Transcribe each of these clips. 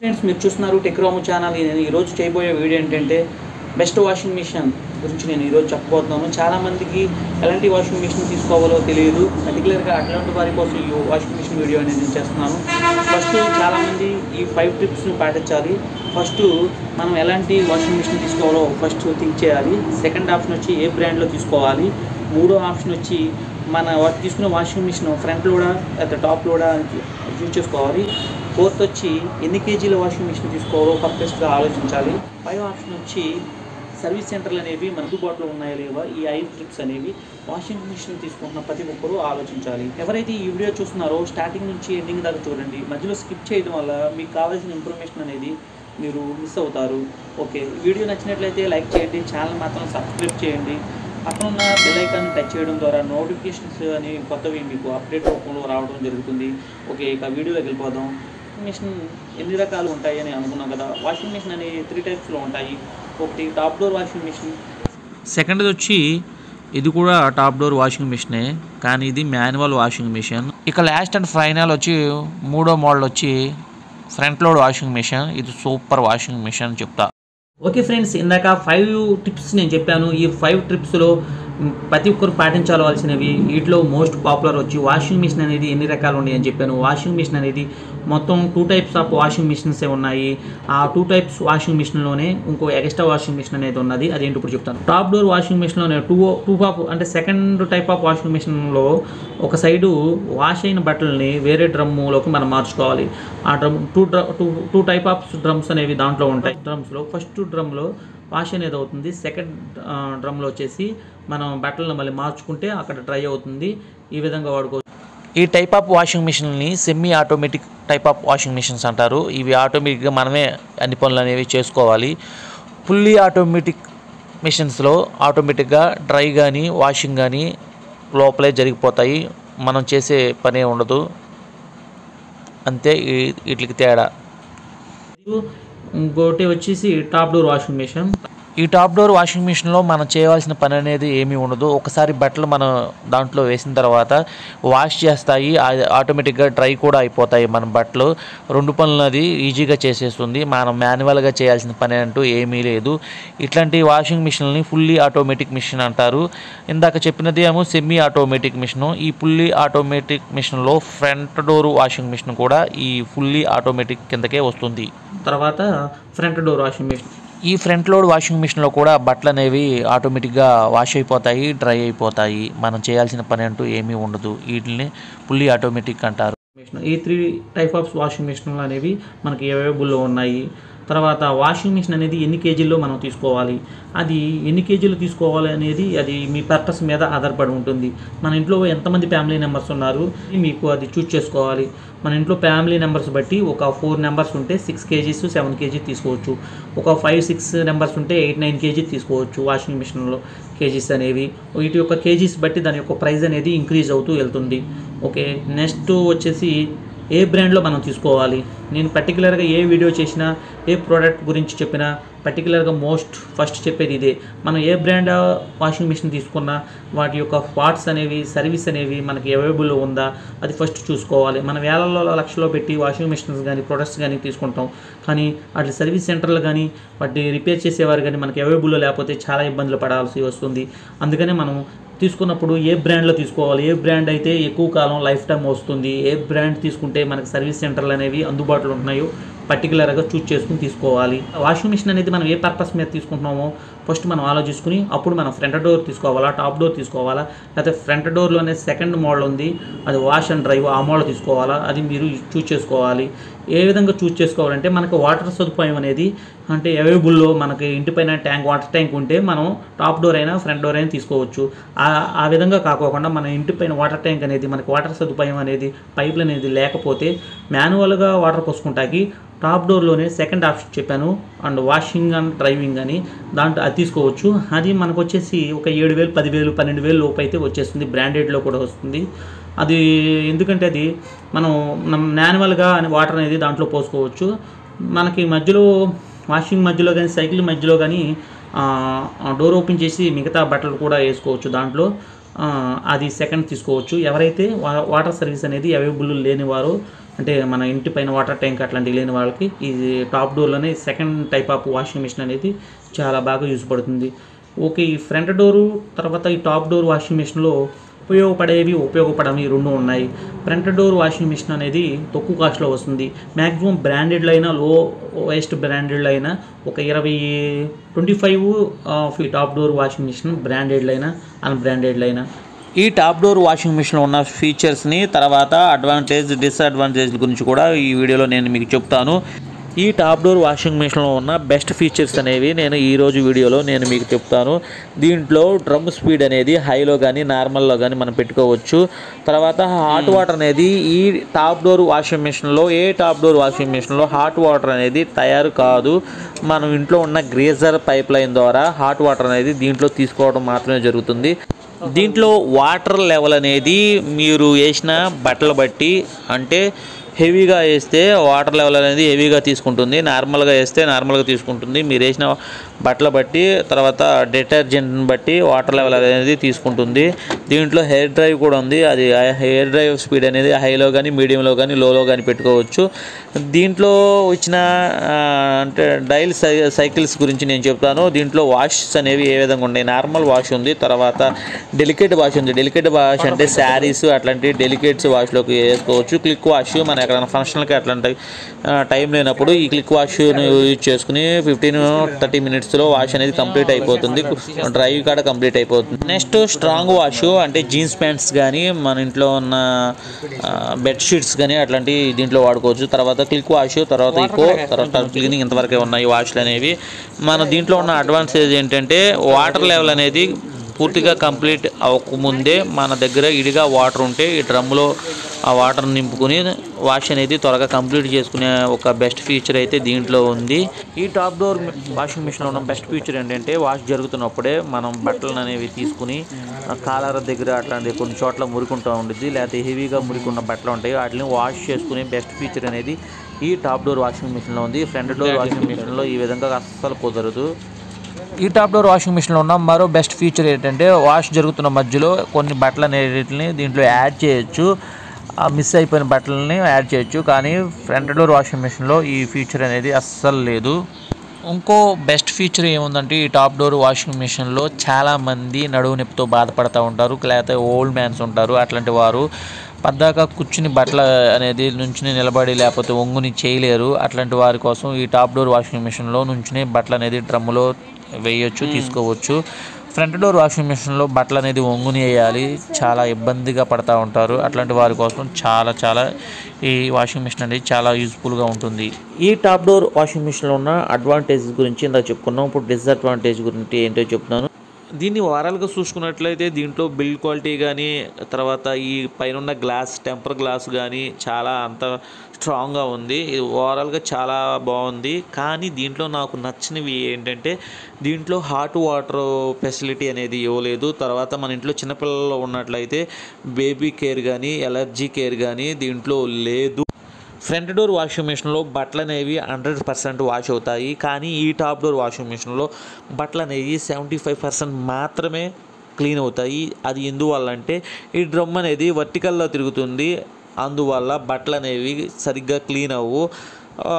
friends మీరు చూస్తున్నారు టెక్రాము channel నేను ఈరోజు చేయబోయే వీడియో ఏంటంటే బెస్ట్ వాషింగ్ మిషన్ గురించి నేను ఈరోజు చెప్పబోతున్నాను చాలామందికి ఎలాంటి వాషింగ్ మిషన్ తీసుకోవాలో తెలియదు పర్టికులర్గా అట్లాంటి వారి కోసం ఈ వాషింగ్ మిషన్ వీడియో అనేది నేను చేస్తున్నాను ఫస్ట్ చాలామంది ఈ ఫైవ్ టిప్స్ని పాటించాలి ఫస్ట్ మనం ఎలాంటి వాషింగ్ మిషన్ తీసుకోవాలో ఫస్ట్ థింక్ చేయాలి సెకండ్ ఆప్షన్ వచ్చి ఏ బ్రాండ్లో తీసుకోవాలి మూడో ఆప్షన్ వచ్చి మన వా- తీసుకున్న వాషింగ్ మిషన్ ఫ్రంట్ లోడా లేదా టాప్ లోడా చూస్ చేసుకోవాలి ఫోర్త్ వచ్చి ఎన్ని కేజీల వాషింగ్ మిషన్ తీసుకోవాలో పర్ఫెక్ట్గా ఆలోచించాలి ఫైవ్ ఆప్షన్ వచ్చి సర్వీస్ సెంటర్లు అనేవి మన అందుబాటులో ఉన్నాయా లేవా ఈ ఐదు ట్రిప్స్ అనేవి వాషింగ్ మిషన్ తీసుకుంటున్న ప్రతి ఒక్కరూ ఆలోచించాలి ఎవరైతే ఈ వీడియో చూస్తున్నారో స్టార్టింగ్ నుంచి ఎండింగ్ దాకా చూడండి మధ్యలో స్కిప్ చేయడం వల్ల మీకు కావాల్సిన ఇన్ఫర్మేషన్ అనేది మీరు మిస్ అవుతారు ఓకే వీడియో నచ్చినట్లయితే లైక్ చేయండి ఛానల్ మాత్రం సబ్స్క్రైబ్ చేయండి పక్కన ఉన్న బెల్ ఐకాన్ టచ్ చేయడం ద్వారా నోటిఫికేషన్స్ అని కొత్తవి మీకు అప్డేట్ రూపంలో రావడం జరుగుతుంది ఓకే ఇక వీడియోలోకి వెళ్ళిపోదాం వాషింగ్ మిషన్ ఎన్ని రకాలు ఉంటాయి అని అనుకున్నాం కదా వాషింగ్ మిషన్ అనేవి త్రీ టైప్స్లో ఉంటాయి ఒకటి టాప్ డోర్ వాషింగ్ మిషన్ సెకండ్ది వచ్చి ఇది కూడా టాప్ డోర్ వాషింగ్ మిషనే కానీ ఇది మాన్యువల్ వాషింగ్ మిషన్ ఇక లాస్ట్ అండ్ ఫైనల్ వచ్చి మూడో మోడల్ వచ్చి ఫ్రంట్ లోడ్ వాషింగ్ మిషన్ ఇది సూపర్ వాషింగ్ మిషన్ చెప్తా ఓకే ఫ్రెండ్స్ ఇందాక ఫైవ్ టిప్స్ నేను చెప్పాను ఈ ఫైవ్ ట్రిప్స్లో మ్, ప్రతి ఒక్కరు పాటించాల్సినవి వీటిలో మోస్ట్ పాపులర్ వచ్చి వాషింగ్ మిషన్ అనేది ఎన్ని రకాలు ఉన్నాయి అని చెప్పాను వాషింగ్ మిషన్ అనేది మొత్తం టూ టైప్స్ ఆఫ్ వాషింగ్ మిషన్సే ఉన్నాయి ఆ టూ టైప్స్ వాషింగ్ మిషన్లోనే ఇంకో ఎక్స్ట్రా వాషింగ్ మిషన్ అనేది ఉన్నది అదేంటి ఇప్పుడు చెప్తాను టాప్ డోర్ వాషింగ్ మిషన్లోనే టూ టూ ఆఫ్ అంటే సెకండ్ టైప్ ఆఫ్ వాషింగ్ మిషన్లో ఒక సైడు వాష్ అయిన బట్టలని వేరే డ్రమ్ములోకి మనం మార్చుకోవాలి ఆ డ్రమ్ టూ డ్ర two two type of drums అనేవి దాంట్లో ఉంటాయి డ్రమ్స్లో ఫస్ట్ డ్రమ్లో వాష్ అనేది అవుతుంది సెకండ్ డ్రమ్లో వచ్చేసి మనం బట్టలను మళ్ళీ మార్చుకుంటే అక్కడ డ్రై అవుతుంది ఈ విధంగా వాడుకోవచ్చు ఈ టైప్ ఆఫ్ వాషింగ్ మిషన్ని semi automatic type of washing machines అంటారు ఇవి ఆటోమేటిక్గా మనమే అన్ని పనులు అనేవి చేసుకోవాలి ఫుల్లీ ఆటోమేటిక్ మిషన్స్లో ఆటోమేటిక్గా డ్రై కానీ వాషింగ్ కానీ లోపలే జరిగిపోతాయి మనం చేసే పనే ఉండదు అంతే ఈ- వీటికి తేడా మరియు ఇంకోటి వచ్చేసి టాప్ డోర్ వాషింగ్ మిషన్ ఈ టాప్ డోర్ వాషింగ్ మిషన్లో మనం చేయవలసిన పని అనేది ఏమీ ఉండదు ఒకసారి బట్టలు మనం దాంట్లో వేసిన తర్వాత వాష్ చేస్తాయి ఆ- ఆటోమేటిక్గా డ్రై కూడా అయిపోతాయి మన బట్టలు రెండు పనులు అది ఈజీగా చేసేస్తుంది మనం మాన్యువల్గా చేయాల్సిన పని అంటూ ఏమీ లేదు ఇట్లాంటి వాషింగ్ మిషన్ని ఫుల్లీ ఆటోమేటిక్ మిషన్ అంటారు ఇందాక చెప్పినది ఏమో సెమీ ఆటోమేటిక్ మిషను ఈ ఫుల్లీ ఆటోమేటిక్ మిషన్లో ఫ్రంట్ డోర్ వాషింగ్ మిషన్ కూడా ఈ ఫుల్లీ ఆటోమేటిక్ కిందకే వస్తుంది తర్వాత ఫ్రంట్ డోర్ వాషింగ్ మిషన్ ఈ ఫ్రంట్ లోడ్ వాషింగ్ మిషన్లో కూడా బట్టలు అనేవి ఆటోమేటిక్గా వాష్ అయిపోతాయి డ్రై అయిపోతాయి మనం చేయాల్సిన పని అంటూ ఏమీ ఉండదు వీటిని ఫుల్లీ ఆటోమేటిక్ అంటారు మిషన్ ఈ త్రీ టైప్ ఆఫ్ వాషింగ్ మిషన్లు అనేవి మనకి అవైలబుల్లో ఉన్నాయి తర్వాత వాషింగ్ మిషన్ అనేది ఎన్ని కేజీల్లో మనం తీసుకోవాలి అది ఎన్ని కేజీలు తీసుకోవాలి అనేది అది మీ పర్పస్ మీద ఆధారపడి ఉంటుంది మన ఇంట్లో ఎంతమంది ఫ్యామిలీ మెంబర్స్ ఉన్నారు మీకు అది చూస్ చేసుకోవాలి మన ఇంట్లో ఫ్యామిలీ నెంబర్స్ బట్టి ఒక ఫోర్ నెంబర్స్ ఉంటే సిక్స్ కేజీస్ సెవెన్ కేజీ తీసుకోవచ్చు ఒక ఫైవ్ సిక్స్ నెంబర్స్ ఉంటే ఎయిట్ నైన్ కేజీ తీసుకోవచ్చు వాషింగ్ మిషన్లో కేజీస్ అనేవి వీటి యొక్క కేజీస్ బట్టి దాని యొక్క ప్రైస్ అనేది ఇంక్రీజ్ అవుతూ వెళ్తుంది ఓకే నెక్స్ట్ వచ్చేసి ఏ బ్రాండ్లో మనం తీసుకోవాలి నేను పర్టికులర్గా ఏ వీడియో చేసినా ఏ ప్రోడక్ట్ గురించి చెప్పినా పర్టికులర్గా మోస్ట్ ఫస్ట్ చెప్పేది ఇదే మనం ఏ బ్రాండ్ వాషింగ్ మిషన్ తీసుకున్నా వాటి యొక్క పార్ట్స్ అనేవి సర్వీస్ అనేవి మనకి అవైలబుల్లో ఉందా అది ఫస్ట్ చూసుకోవాలి మనం వేలలో లక్షల్లో పెట్టి వాషింగ్ మిషన్స్ కానీ ప్రొడక్ట్స్ కానీ తీసుకుంటాం కానీ వాటి సర్వీస్ సెంటర్లు కానీ వాటి రిపేర్ చేసేవారు కానీ మనకి అవైలబుల్లో లేకపోతే చాలా ఇబ్బందులు పడాల్సి వస్తుంది అందుకనే మనం తీసుకున్నప్పుడు ఏ బ్రాండ్లో తీసుకోవాలి ఏ బ్రాండ్ అయితే ఎక్కువ కాలం లైఫ్ టైం వస్తుంది ఏ బ్రాండ్ తీసుకుంటే మనకి సర్వీస్ సెంటర్లు అనేవి అందుబాటులో ఉన్నాయో పర్టికులర్గా చూస్ చేసుకుని తీసుకోవాలి వాషింగ్ మిషన్ అనేది మనం ఏ పర్పస్ మీద తీసుకుంటున్నామో ఫస్ట్ మనం ఆలోచించుకుని అప్పుడు మనం ఫ్రంట్ డోర్ తీసుకోవాలా టాప్ డోర్ తీసుకోవాలా లేకపోతే ఫ్రంట్ డోర్లోనే సెకండ్ మోడల్ ఉంది అది వాష్ అండ్ డ్రైవ్ ఆ మోడల్ తీసుకోవాలా అది మీరు చూస్ చేసుకోవాలి ఏ విధంగా చూస్ చేసుకోవాలంటే మనకు వాటర్ సదుపాయం అనేది అంటే అవైలబుల్లో మనకి ఇంటిపైన ట్యాంక్ వాటర్ ట్యాంక్ ఉంటే మనం టాప్ డోర్ అయినా ఫ్రంట్ డోర్ అయినా తీసుకోవచ్చు ఆ ఆ విధంగా కాకోకుండా మన ఇంటిపైన వాటర్ ట్యాంక్ అనేది మనకి వాటర్ సదుపాయం అనేది పైపులు అనేది లేకపోతే మాన్యువల్గా వాటర్ పోసుకుంటాకి టాప్ డోర్లోనే సెకండ్ ఆప్షన్ చెప్పాను అండ్ వాషింగ్ అండ్ డ్రైవింగ్ అని దాంట్లో అది తీసుకోవచ్చు అది మనకు వచ్చేసి ఒక ఏడు వేలు పదివేలు పన్నెండు వేలు లోపు అయితే వచ్చేస్తుంది బ్రాండెడ్లో కూడా వస్తుంది అది ఎందుకంటే అది మనం మాన్యువల్గా వాటర్ అనేది దాంట్లో పోసుకోవచ్చు మనకి మధ్యలో వాషింగ్ మధ్యలో కానీ సైకిల్ మధ్యలో కానీ డోర్ ఓపెన్ చేసి మిగతా బట్టలు కూడా వేసుకోవచ్చు దాంట్లో ఆ, అది సెకండ్ తీసుకోవచ్చు ఎవరైతే వా- వాటర్ సర్వీస్ అనేది అవైలబుల్ లేని వారు అంటే మన ఇంటి పైన వాటర్ ట్యాంక్ అట్లాంటివి లేని వాళ్ళకి ఈ టాప్ డోర్లోనే second type of washing machine అనేది చాలా బాగా యూజ్ పడుతుంది ఓకే ఈ ఫ్రంట్ డోరు తర్వాత ఈ టాప్ డోర్ వాషింగ్ మిషన్లో ఉపయోగపడేవి ఉపయోగపడవి రెండు ఉన్నాయి ఫ్రంట్ డోర్ వాషింగ్ మిషన్ అనేది తక్కువ కాస్ట్లో వస్తుంది మ్యాక్సిమం బ్రాండెడ్లో అయినా లో వేస్ట్ బ్రాండెడ్లో అయినా ఒక ఇరవై ట్వంటీ ఫైవ్ ఈ టాప్ డోర్ వాషింగ్ మిషన్ బ్రాండెడ్లో అయినా అన్బ్రాండెడ్లో అయినా ఈ టాప్ డోర్ వాషింగ్ మిషన్లో ఉన్న ఫీచర్స్ని తర్వాత అడ్వాంటేజ్ డిసడ్వాంటేజ్ గురించి కూడా ఈ వీడియోలో నేను మీకు చెప్తాను ఈ టాప్ డోర్ వాషింగ్ మిషన్లో ఉన్న బెస్ట్ ఫీచర్స్ అనేవి నేను ఈ రోజు వీడియోలో నేను మీకు చెప్తాను దీంట్లో డ్రమ్ స్పీడ్ అనేది హైలో కానీ నార్మల్లో కానీ మనం పెట్టుకోవచ్చు తర్వాత హాట్ వాటర్ అనేది ఈ టాప్ డోర్ వాషింగ్ మిషన్లో ఏ టాప్ డోర్ వాషింగ్ మిషన్లో హాట్ వాటర్ అనేది తయారు కాదు మనం ఇంట్లో ఉన్న గ్రేజర్ పైప్ లైన్ ద్వారా హాట్ వాటర్ అనేది దీంట్లో తీసుకోవడం మాత్రమే జరుగుతుంది దీంట్లో వాటర్ లెవెల్ అనేది మీరు వేసిన బట్టలు బట్టి అంటే హెవీగా వేస్తే వాటర్ లెవెల్ అనేది హెవీగా తీసుకుంటుంది నార్మల్గా వేస్తే నార్మల్గా తీసుకుంటుంది మీరు వేసిన బట్టలు బట్టి తర్వాత డిటర్జెంట్ని బట్టి వాటర్ లెవెల్ అనేది తీసుకుంటుంది దీంట్లో హెయిర్ డ్రైవ్ కూడా ఉంది అది హెయిర్ డ్రైవ్ స్పీడ్ అనేది హైలో కానీ మీడియంలో కానీ లోలో కానీ పెట్టుకోవచ్చు దీంట్లో వచ్చిన ఆ, అంటే డైల్ సై సైకిల్స్ గురించి నేను చెప్తాను దీంట్లో వాషెస్ అనేవి ఏ విధంగా ఉన్నాయి నార్మల్ వాష్ ఉంది తర్వాత డెలికేట్ వాష్ ఉంది డెలికేట్ వాష్ అంటే శారీస్ అట్లాంటి డెలికేట్స్ వాష్లోకి వేసుకోవచ్చు క్లిక్ వాష్ మన ఎక్కడైనా ఫంక్షన్కి అట్లాంటి ఆ, టైం లేనప్పుడు ఈ క్లిక్ వాష్ యూజ్ చేసుకుని ఫిఫ్టీన్ థర్టీ మినిట్స్లో వాష్ అనేది కంప్లీట్ అయిపోతుంది డ్రైవ్ కూడా కంప్లీట్ అయిపోతుంది నెక్స్ట్ స్ట్రాంగ్ వాష్ అంటే జీన్స్ ప్యాంట్స్ కానీ మన ఇంట్లో ఉన్న బెడ్షీట్స్ కానీ అట్లాంటి దీంట్లో వాడుకోవచ్చు తర్వాత క్లిక్ వాష్ తర్వాత ఈకో తర్వాత క్లీనింగ్ ఇంతవరకే ఉన్నాయి వాష్లు అనేవి మన దీంట్లో ఉన్న అడ్వాన్టేజ్ ఏంటంటే వాటర్ లెవెల్ అనేది పూర్తిగా కంప్లీట్ అవ్వకముందే మన దగ్గర ఇడిగా వాటర్ ఉంటే ఈ డ్రమ్లో ఆ వాటర్ నింపుకుని వాష్ అనేది త్వరగా కంప్లీట్ చేసుకునే ఒక బెస్ట్ ఫీచర్ అయితే దీంట్లో ఉంది ఈ టాప్ డోర్ వాషింగ్ మిషన్లో ఉన్న బెస్ట్ ఫీచర్ ఏంటంటే వాష్ జరుగుతున్నప్పుడే మనం బట్టలు అనేవి తీసుకుని ఆ కాలర్ దగ్గర అట్లాంటి కొన్ని చోట్ల మురికుంటూ ఉండిద్ది లేకపోతే హెవీగా మురికున్న బట్టలు ఉంటాయి వాటిని వాష్ చేసుకునే బెస్ట్ ఫీచర్ అనేది ఈ టాప్ డోర్ వాషింగ్ మిషన్లో ఉంది ఫ్రంట్ డోర్ వాషింగ్ మిషన్లో ఈ విధంగా అస్సలు కుదరదు ఈ టాప్ డోర్ వాషింగ్ మిషన్లో ఉన్న మరో బెస్ట్ ఫీచర్ ఏంటంటే వాష్ జరుగుతున్న మధ్యలో కొన్ని బట్టలు అనేటిని దీంట్లో యాడ్ చేయొచ్చు ఆ మిస్ అయిపోయిన బట్టలని యాడ్ చేయొచ్చు కానీ ఫ్రంట్ డోర్ వాషింగ్ మిషన్లో ఈ ఫీచర్ అనేది అస్సలు లేదు ఇంకో బెస్ట్ ఫీచర్ ఏముందంటే ఈ టాప్ డోర్ వాషింగ్ మిషన్లో చాలామంది నడువు నొప్పితో బాధపడుతూ ఉంటారు లేకపోతే ఓల్డ్ మ్యాన్స్ ఉంటారు అట్లాంటి వారు పద్దాక కూర్చుని బట్టలు అనేది నుంచుని నిలబడి లేకపోతే ఒంగుని చేయలేరు అట్లాంటి వారి కోసం ఈ టాప్ డోర్ వాషింగ్ మిషన్లో నుంచుని బట్టలు అనేది డ్రమ్ములో వేయొచ్చు తీసుకోవచ్చు ఫ్రంట్ డోర్ వాషింగ్ మిషన్లో బట్టలు అనేది ఒంగుని వేయాలి చాలా ఇబ్బందిగా పడతా ఉంటారు అట్లాంటి వారి కోసం చాలా చాలా ఈ వాషింగ్ మిషన్ అనేది చాలా యూస్ఫుల్గా ఉంటుంది ఈ టాప్ డోర్ వాషింగ్ మిషన్లో ఉన్న అడ్వాంటేజ్ గురించి ఇందాక చెప్పుకున్నాం ఇప్పుడు డిసడ్వాంటేజ్ గురించి ఏంటో చెప్తున్నాను దీన్ని వారాలుగా చూసుకున్నట్లయితే దీంట్లో బిల్డ్ క్వాలిటీ కానీ తర్వాత ఈ పైన గ్లాస్ టెంపర్ గ్లాస్ కానీ చాలా అంత స్ట్రాంగ్గా ఉంది ఇది ఓవరాల్గా చాలా బాగుంది కానీ దీంట్లో నాకు నచ్చినవి ఏంటంటే దీంట్లో హాట్ వాటర్ ఫెసిలిటీ అనేది ఇవ్వలేదు తర్వాత మన ఇంట్లో చిన్నపిల్లలు ఉన్నట్లయితే బేబీ కేర్ కానీ ఎలర్జీ కేర్ కానీ దీంట్లో లేదు ఫ్రంట్ డోర్ వాషింగ్ మిషన్లో బట్టలు అనేవి హండ్రెడ్ పర్సెంట్ వాష్ అవుతాయి కానీ ఈ టాప్ డోర్ వాషింగ్ మిషన్లో బట్టలు అనేవి సెవెంటీ ఫైవ్ పర్సెంట్ మాత్రమే క్లీన్ అవుతాయి అది ఎందువల్ల అంటే ఈ డ్రమ్ అనేది వర్టికల్లో తిరుగుతుంది అందువల్ల బట్టలు అనేవి సరిగ్గా క్లీన్ అవ్వు ఆ,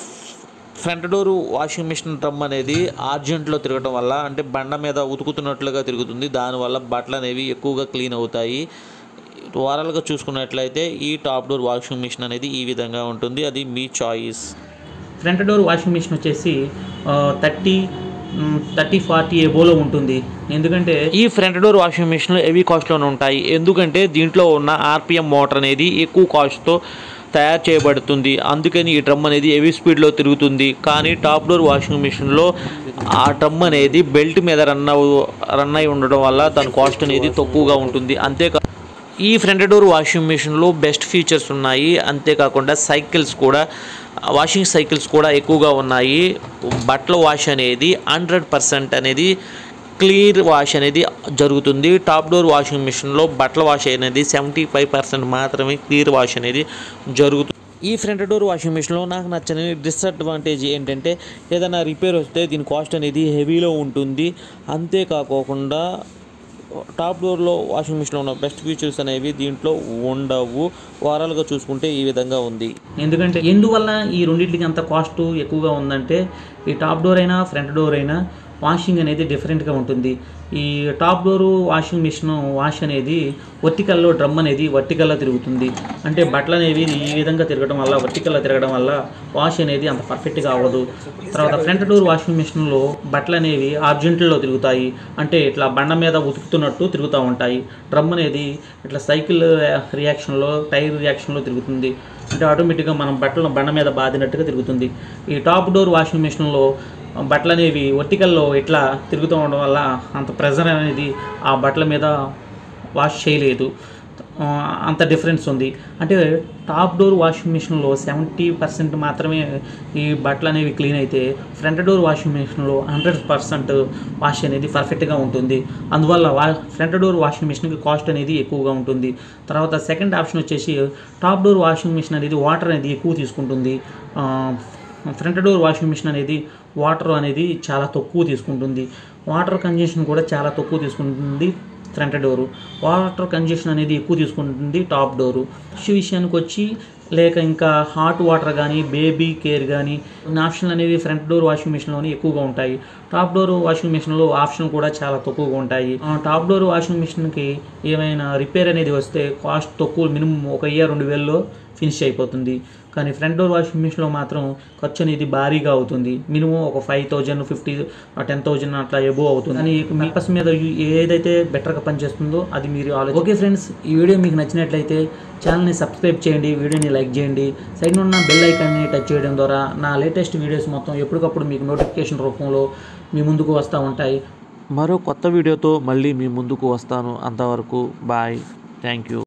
front door washing machine drum అనేది ఆర్జెంట్లో తిరగడం వల్ల అంటే బండ మీద ఉతుకుతున్నట్లుగా తిరుగుతుంది దానివల్ల బట్టలు అనేవి ఎక్కువగా క్లీన్ అవుతాయి ఓవరాల్గా చూసుకున్నట్లయితే ఈ టాప్ డోర్ వాషింగ్ మిషన్ అనేది ఈ విధంగా ఉంటుంది అది మీ choice front door washing machine వచ్చేసి థర్టీ థర్టీ ఫార్టీ ఏబోలో ఉంటుంది ఎందుకంటే ఈ ఫ్రంట్ డోర్ వాషింగ్ మిషన్లు హెవీ కాస్ట్లోనే ఉంటాయి ఎందుకంటే దీంట్లో ఉన్న ఆర్పిఎం మోటార్ అనేది ఎక్కువ కాస్ట్తో తయారు చేయబడుతుంది అందుకని ఈ డ్రమ్ అనేది హెవీ స్పీడ్లో తిరుగుతుంది కానీ టాప్ డోర్ వాషింగ్ మిషన్లో ఆ డ్రమ్ అనేది బెల్ట్ మీద రన్ అవు రన్ అయి ఉండడం వల్ల దాని కాస్ట్ అనేది తక్కువగా ఉంటుంది అంతేకా ఈ ఫ్రంట్ డోర్ వాషింగ్ మిషన్లో బెస్ట్ ఫీచర్స్ ఉన్నాయి అంతేకాకుండా సైకిల్స్ కూడా వాషింగ్ సైకిల్స్ కూడా ఎక్కువగా ఉన్నాయి బట్టల వాష్ అనేది హండ్రెడ్ పర్సెంట్ అనేది క్లియర్ వాష్ అనేది జరుగుతుంది టాప్ డోర్ వాషింగ్ మిషన్లో బట్టల వాష్ అనేది సెవెంటీ ఫైవ్ పర్సెంట్ మాత్రమే క్లియర్ వాష్ అనేది జరుగుతుంది ఈ ఫ్రంట్ డోర్ వాషింగ్ మిషన్లో నాకు నచ్చని డిసడ్వాంటేజ్ ఏంటంటే ఏదైనా రిపేర్ వస్తే దీని కాస్ట్ అనేది హెవీలో ఉంటుంది అంతేకాకోకుండా టాప్ డోర్లో వాషింగ్ మిషన్లో ఉన్న బెస్ట్ ఫీచర్స్ అనేవి దీంట్లో ఉండవు ఓవరాల్గా చూసుకుంటే ఈ విధంగా ఉంది ఎందుకంటే ఎందువల్ల ఈ రెండింటికి అంత కాస్ట్ ఎక్కువగా ఉందంటే ఈ టాప్ డోర్ అయినా ఫ్రంట్ డోర్ అయినా వాషింగ్ అనేది డిఫరెంట్గా ఉంటుంది ఈ top door washing machine wash అనేది వర్టికల్లో డ్రమ్ అనేది వర్టికల్లో తిరుగుతుంది అంటే బట్టలు అనేవి ఈ విధంగా తిరగడం వల్ల వర్టికల్లో తిరగడం వల్ల వాష్ అనేది అంత పర్ఫెక్ట్గా అవ్వదు తర్వాత ఫ్రంట్ డోర్ వాషింగ్ మిషన్లో బట్టలు అనేవి ఆర్జెంట్లో తిరుగుతాయి అంటే ఇట్లా బండ మీద ఉతుకుతున్నట్టు తిరుగుతూ ఉంటాయి డ్రమ్ అనేది ఇట్లా సైకిల్ రియాక్షన్లో టైర్ రియాక్షన్లో తిరుగుతుంది అంటే ఆటోమేటిక్గా మనం బట్టలను బండ మీద బాదినట్టుగా తిరుగుతుంది ఈ టాప్ డోర్ వాషింగ్ మిషన్లో బట్టలు అనేవి వర్టికల్లో ఇట్లా తిరుగుతూ ఉండడం వల్ల అంత ప్రెజర్ అనేది ఆ బట్టల మీద వాష్ చేయలేదు ఆ, అంత డిఫరెన్స్ ఉంది అంటే టాప్ డోర్ వాషింగ్ మిషన్లో సెవెంటీ పర్సెంట్ మాత్రమే ఈ బట్టలు అనేవి క్లీన్ అయితే ఫ్రంట్ డోర్ వాషింగ్ మిషన్లో హండ్రెడ్ పర్సెంట్ వాష్ అనేది పర్ఫెక్ట్గా ఉంటుంది అందువల్ల వా ఫ్రంట్ డోర్ వాషింగ్ మిషన్కి కాస్ట్ అనేది ఎక్కువగా ఉంటుంది తర్వాత సెకండ్ ఆప్షన్ వచ్చేసి టాప్ డోర్ వాషింగ్ మిషన్ అనేది వాటర్ అనేది ఎక్కువ తీసుకుంటుంది ఆ, ఫ్రంట్ డోర్ వాషింగ్ మిషన్ అనేది వాటర్ అనేది చాలా తక్కువ తీసుకుంటుంది వాటర్ కన్జెషన్ కూడా చాలా తక్కువ తీసుకుంటుంది ఫ్రంట్ డోరు వాటర్ కన్జెషన్ అనేది ఎక్కువ తీసుకుంటుంది టాప్ డోరు ఈ విషయానికి వచ్చి లేక ఇంకా హాట్ వాటర్ కానీ బేబీ కేర్ కానీ ఆప్షన్లు అనేవి ఫ్రంట్ డోర్ వాషింగ్ మిషన్లోనే ఎక్కువగా ఉంటాయి టాప్ డోర్ వాషింగ్ మిషన్లో ఆప్షన్ కూడా చాలా తక్కువగా ఉంటాయి ఆ టాప్ డోర్ వాషింగ్ మిషన్కి ఏమైనా రిపేర్ అనేది వస్తే కాస్ట్ తక్కువ మినిమం ఒక ఇయర్ రెండు వేల్లో ఫినిష్ అయిపోతుంది కానీ ఫ్రంట్ డోర్ వాషింగ్ మిషన్లో మాత్రం ఖర్చు అనేది భారీగా అవుతుంది మినిమం ఒక five thousand fifty ten thousand అట్లా ఎబో అవుతుంది కానీ మీ పర్పస్ మీద యు- ఏదైతే బెటర్గా పనిచేస్తుందో అది మీరు ఆలోచి ఓకే ఫ్రెండ్స్ ఈ వీడియో మీకు నచ్చినట్లయితే ఛానల్ని సబ్స్క్రైబ్ చేయండి వీడియోని లైక్ చేయండి సైడ్ ఉన్న బెల్ ఐకాన్ని టచ్ చేయడం ద్వారా నా లేటెస్ట్ వీడియోస్ మొత్తం ఎప్పటికప్పుడు మీకు నోటిఫికేషన్ రూపంలో మీ ముందుకు వస్తూ ఉంటాయి మరో కొత్త వీడియోతో మళ్ళీ మీ ముందుకు వస్తాను అంతవరకు బాయ్ థ్యాంక్ యూ